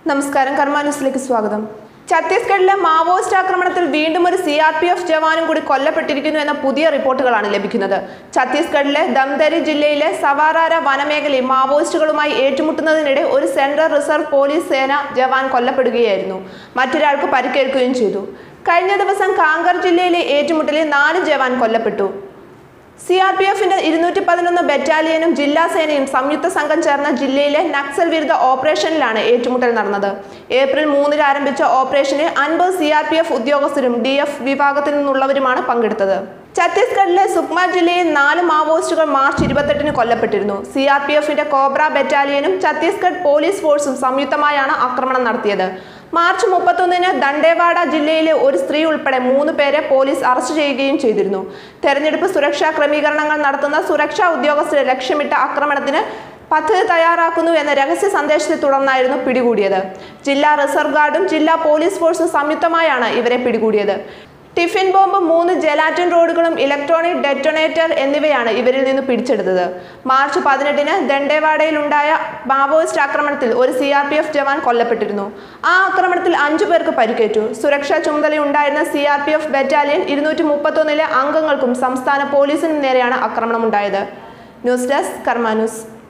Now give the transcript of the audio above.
നമസ്കാരം കർമ്മ ന്യൂസിലേക്ക് സ്വാഗതം ഛത്തീസ്ഗഡിലെ മാവോയിസ്റ്റ് ആക്രമണത്തിൽ വീണ്ടും ഒരു സി ആർ പി എഫ് ജവാനും കൂടി കൊല്ലപ്പെട്ടിരിക്കുന്നു എന്ന പുതിയ റിപ്പോർട്ടുകളാണ് ലഭിക്കുന്നത് ഛത്തീസ്ഗഡിലെ ദംദരി ജില്ലയിലെ സവാറാര വനമേഖലയിൽ മാവോയിസ്റ്റുകളുമായി ഏറ്റുമുട്ടുന്നതിനിടെ ഒരു സെൻട്രൽ റിസർവ് പോലീസ് സേന ജവാൻ കൊല്ലപ്പെടുകയായിരുന്നു മറ്റൊരാൾക്ക് പരിക്കേൽക്കുകയും ചെയ്തു കഴിഞ്ഞ ദിവസം കാങ്കർ ജില്ലയിലെ ഏറ്റുമുട്ടലിൽ നാല് ജവാൻ കൊല്ലപ്പെട്ടു സി ആർ പി എഫിന്റെ ഇരുന്നൂറ്റി പതിനൊന്ന് ബറ്റാലിയനും ജില്ലാ സേനയും സംയുക്ത സംഘം ചേർന്ന ജില്ലയിലെ നക്സൽ വിരുദ്ധ ഓപ്പറേഷനിലാണ് ഏറ്റുമുട്ടൽ നടന്നത് ഏപ്രിൽ മൂന്നിൽ ആരംഭിച്ച ഓപ്പറേഷനിൽ അൻപത് സി ആർ പി എഫ് ഉദ്യോഗസ്ഥരും ഡി എഫ് വിഭാഗത്തിൽ നിന്നുള്ളവരുമാണ് പങ്കെടുത്തത് ഛത്തീസ്ഗഡിലെ സുക്മ ജില്ലയിൽ നാല് മാവോയിസ്റ്റുകൾ മാർച്ച് ഇരുപത്തെട്ടിന് കൊല്ലപ്പെട്ടിരുന്നു സി ആർ പി എഫിന്റെ കോബ്ര ബറ്റാലിയനും ഛത്തീസ്ഗഡ് പോലീസ് ഫോഴ്സും സംയുക്തമായാണ് ആക്രമണം നടത്തിയത് മാർച്ച് മുപ്പത്തൊന്നിന് ദണ്ഡേവാഡ ജില്ലയിലെ ഒരു സ്ത്രീ ഉൾപ്പെടെ മൂന്ന് പേരെ പോലീസ് അറസ്റ്റ് ചെയ്യുകയും ചെയ്തിരുന്നു തെരഞ്ഞെടുപ്പ് സുരക്ഷാ ക്രമീകരണങ്ങൾ നടത്തുന്ന സുരക്ഷാ ഉദ്യോഗസ്ഥരെ ലക്ഷ്യമിട്ട ആക്രമണത്തിന് പദ്ധതി തയ്യാറാക്കുന്നു എന്ന രഹസ്യ സന്ദേശത്തെ തുടർന്നായിരുന്നു പിടികൂടിയത് ജില്ലാ റിസർവ് ഗാർഡും ജില്ലാ പോലീസ് ഫോഴ്സും സംയുക്തമായാണ് ഇവരെ പിടികൂടിയത് ടിഫിൻ ബോംബ് മൂന്ന് ജെലാറ്റിൻ റോഡുകളും ഇലക്ട്രോണിക് ഡെറ്റോണേറ്റർ എന്നിവയാണ് ഇവരിൽ നിന്ന് പിടിച്ചെടുത്തത് മാർച്ച് പതിനെട്ടിന് ദണ്ഡേവാഡയിലുണ്ടായ മാവോയിസ്റ്റ് ആക്രമണത്തിൽ ഒരു C R P F jawan കൊല്ലപ്പെട്ടിരുന്നു ആ ആക്രമണത്തിൽ അഞ്ചു പേർക്ക് പരിക്കേറ്റു സുരക്ഷാ ചുമതലയുണ്ടായിരുന്ന C R P F battalion ഇരുന്നൂറ്റി മുപ്പത്തൊന്നിലെ അംഗങ്ങൾക്കും സംസ്ഥാന പോലീസിനും നേരെയാണ് ആക്രമണമുണ്ടായത് ന്യൂസ് ഡെസ്ക് കർമാ ന്യൂസ്